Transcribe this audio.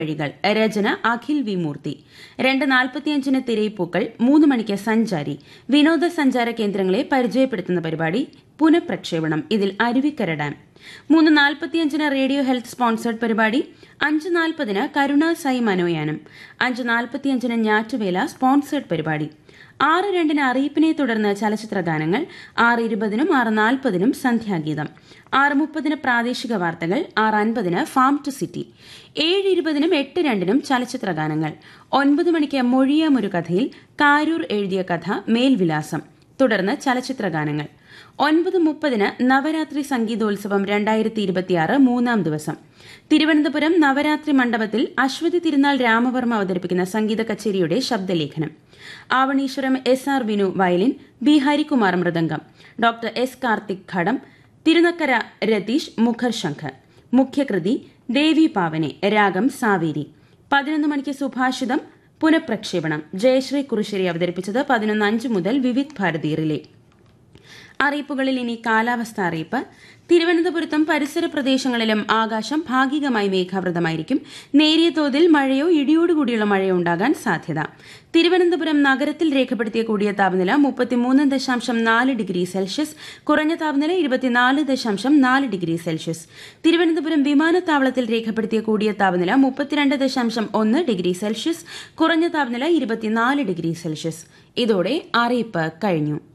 വഴികൾ രചന അഖിൽ വി മൂർത്തി രണ്ട് നാൽപ്പത്തിയഞ്ചിന് തിരയിപ്പൂക്കൾ മൂന്ന് മണിക്ക് സഞ്ചാരി വിനോദസഞ്ചാര കേന്ദ്രങ്ങളെ പരിചയപ്പെടുത്തുന്ന പരിപാടി പുനഃപ്രക്ഷേപണം ഇതിൽ അരുവിക്കര ഡാം മൂന്ന് നാൽപ്പത്തിയഞ്ചിന് റേഡിയോ ഹെൽത്ത് സ്പോൺസേഡ് പരിപാടി അഞ്ച് നാൽപ്പതിന് കരുണ സൈ മനോയാനം അഞ്ച് നാൽപ്പത്തിയഞ്ചിന് ഞാറ്റുവേല സ്പോൺസേഡ് പരിപാടി ആറ് രണ്ടിന് അറിയിപ്പിനെ തുടർന്ന് ചലച്ചിത്ര ഗാനങ്ങൾ ആറ് ഇരുപതിനും ആറ് നാൽപ്പതിനും സന്ധ്യാഗീതം ആറ് മുപ്പതിന് പ്രാദേശിക വാർത്തകൾ ആറ് അൻപതിന് ഫാം ടു സിറ്റി ഏഴ് ഇരുപതിനും എട്ട് രണ്ടിനും ചലച്ചിത്ര ഗാനങ്ങൾ ഒൻപത് മണിക്ക് മൊഴിയാം ഒരു കഥയിൽ കാരൂർ എഴുതിയ കഥ മേൽവിലാസം തുടർന്ന് ചലച്ചിത്ര ഗാനങ്ങൾ ഒൻപത് മുപ്പതിന് നവരാത്രി സംഗീതോത്സവം രണ്ടായിരത്തി ഇരുപത്തിയാറ് മൂന്നാം ദിവസം തിരുവനന്തപുരം നവരാത്രി മണ്ഡപത്തിൽ അശ്വതി തിരുനാൾ രാമവർമ്മ അവതരിപ്പിക്കുന്ന സംഗീത കച്ചേരിയുടെ ശബ്ദലേഖനം Avaneeswaram S R Vinu violin B Harikumar mridangam doctor S Karthik ghatam Thirunakkara Ratheesh മുഖർ ശംഖ് മുഖ്യകൃതി ദേവി പാവനെ രാഗം സാവേരി പതിനൊന്ന് മണിക്ക് സുഭാഷിതം പുനഃപ്രക്ഷേപണം ജയശ്രീ കുറുശ്ശേരി അവതരിപ്പിച്ചത് പതിനൊന്ന് അഞ്ച് മുതൽ വിവിധ് ഭാരതി റിലേ അറിയിപ്പുകളിൽ ഇനി കാലാവസ്ഥ അറിയിപ്പ് തിരുവനന്തപുരത്തും പരിസര പ്രദേശങ്ങളിലും ആകാശം ഭാഗികമായി മേഘാവൃതമായിരിക്കും നേരിയ തോതിൽ മഴയോ ഇടിയോടുകൂടിയുള്ള മഴയോ ഉണ്ടാകാൻ സാധ്യത തിരുവനന്തപുരം നഗരത്തിൽ രേഖപ്പെടുത്തിയ കൂടിയ താപനില മുപ്പത്തിമൂന്ന് ദശാംശം നാല് ഡിഗ്രി സെൽഷ്യസ് കുറഞ്ഞ താപനില ഇരുപത്തിനാല് ദശാംശം നാല് ഡിഗ്രി സെൽഷ്യസ് തിരുവനന്തപുരം വിമാനത്താവളത്തിൽ രേഖപ്പെടുത്തിയ കൂടിയ താപനില മുപ്പത്തിരണ്ട് ദശാംശം ഒന്ന് ഡിഗ്രി സെൽഷ്യസ് കുറഞ്ഞ താപനില ഇരുപത്തിനാല് ഡിഗ്രി സെൽഷ്യസ് ഇതോടെ അറിയിപ്പ് കഴിഞ്ഞു